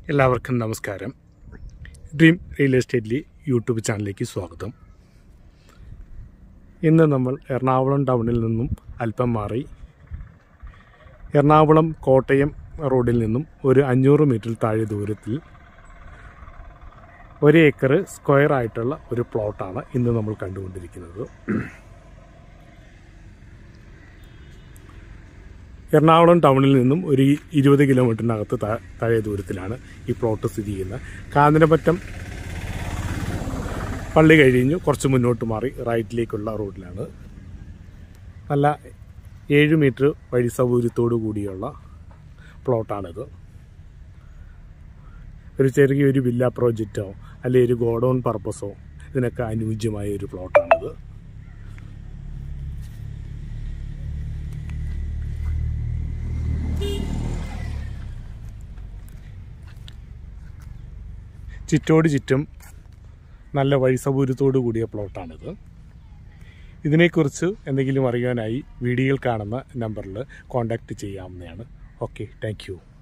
എല്ലാവർക്കും നമസ്കാരം dream real എസ്റ്റേറ്റിലെ യൂട്യൂബ് ചാനലിലേക്ക് സ്വാഗതം ഇന്ന് നമ്മൾ എറണാകുളം ടൗണിൽ നിന്നും അല്പം മാറി എറണാകുളം കോട്ടയം റോഡിൽ നിന്നും ഒരു അഞ്ഞൂറ് മീറ്റർ താഴെ ദൂരത്തിൽ ഒരു ഏക്കർ സ്ക്വയർ ആയിട്ടുള്ള ഒരു പ്ലോട്ടാണ് ഇന്ന് നമ്മൾ കണ്ടുകൊണ്ടിരിക്കുന്നത് എറണാകുളം ടൗണിൽ നിന്നും ഒരു ഇരുപത് കിലോമീറ്ററിനകത്ത് താ- താഴെ ദൂരത്തിലാണ് ഈ പ്ലോട്ട് സ്ഥിതി ചെയ്യുന്നത് കാഞ്ഞിരപ്പറ്റം പള്ളി കഴിഞ്ഞു കുറച്ച് മുന്നോട്ട് മാറി റൈറ്റിലേക്കുള്ള റോഡിലാണ് നല്ല ഏഴ് മീറ്റർ വഴി സൗകര്യത്തോടു കൂടിയുള്ള പ്ലോട്ടാണിത് ഒരു ചെറിയൊരു വില്ല പ്രോജക്റ്റോ അല്ലെങ്കിൽ ഒരു ഗോഡൗൺ പർപ്പസോ ഇതിനൊക്കെ അനുയോജ്യമായ ഒരു പ്ലോട്ടാണിത് ചുറ്റോട് ചുറ്റും നല്ല വഴി സൗകര്യത്തോടു കൂടിയ പ്ലോട്ടാണിത് ഇതിനെക്കുറിച്ച് എന്തെങ്കിലും അറിയാനായി വീഡിയോയിൽ കാണുന്ന നമ്പറിൽ കോൺടാക്റ്റ് ചെയ്യാവുന്നതാണ് ഓക്കെ താങ്ക് യു